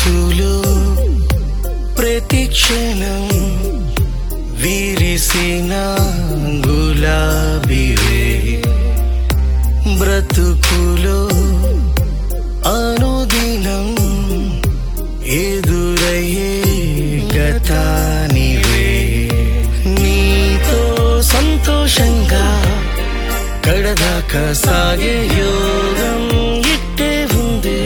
మనసులో ప్రతి క్షణం విరిసిన గులాబీవే బ్రతుకులో అనుదినం ఎదురయ్యే గతానివే నీతో సంతోషంగా కడదాకా సాగే యోగం ఇట్టే ఉందే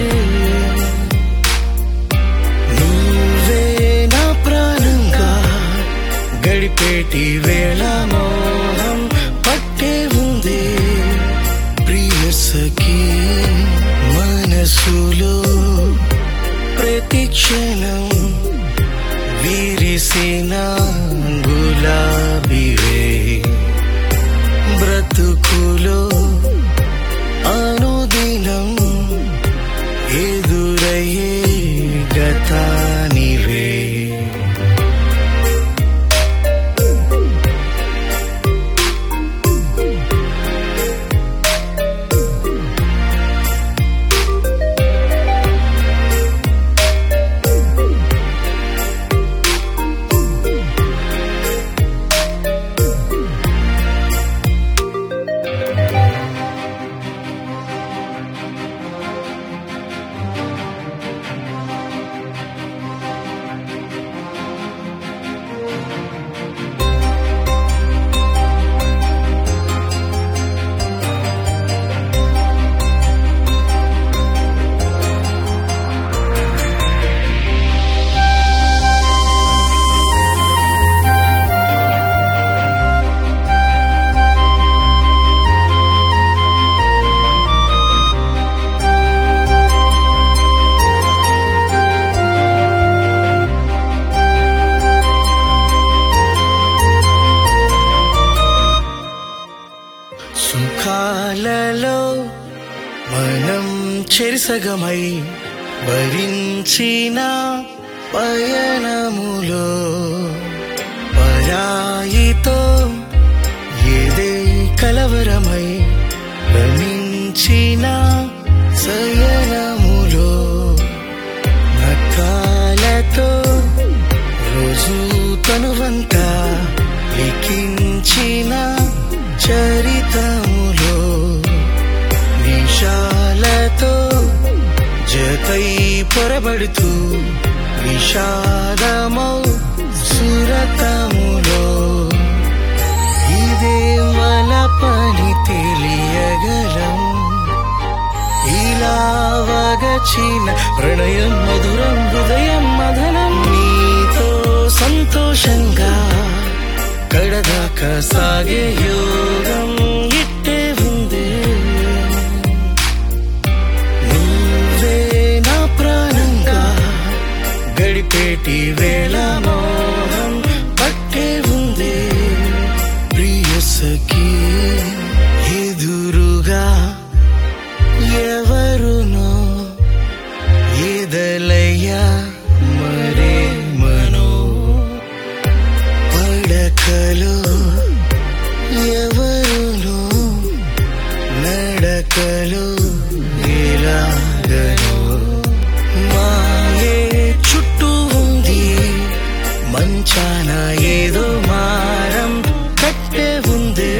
నువ్వే నా ప్రాణంగా గడిపేటి వేళ మోహం పట్టే ఉందే ప్రియసఖి మనసులో ప్రతి క్షణం విరిసిన గులాబీవే బ్రతుకులో అనుదినం ఎదురయ్యే గతానివే సుఖాలలో మనం చెరిసగమై భరించిన పయనములో పరాయితో ఏదే కలవరమై భ్రమించిన సయనములో నక్కాలతో రోజు తనువంతా లిఖించిన చరితములో నిషాలతో జతై పొరబడుతూ విషాదమౌ సురతములో ఇదే వల పని తెలియగలం ఇలా వగచిన ప్రణయం మధురం హృదయం మదనం నీతో సంతోషంగా కడదాకా సాగే యోగం ఇట్టే ఉందే నువ్వే నా ప్రాణంగా గడిపేటి వేళ మోహం పట్టే ఉందే ప్రియసఖి ఎదురుగా ఎవరునో ఎదలయ్యా మరే మనో పడకలో ఎవరునో నడకలో ఎలాగనో మాయే చుట్టూ ఉంది మంచాన ఏదో మారం కట్టే ఉందే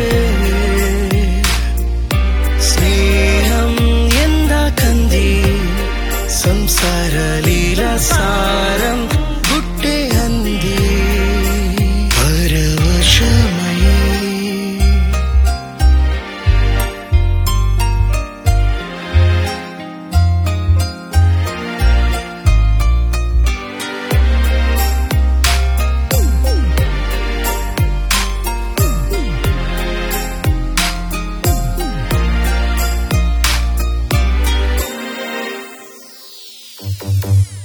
స్నేహం ఎందాకంది సంసార లీల సారం గుట్టే అంది పరవశమై Thank you.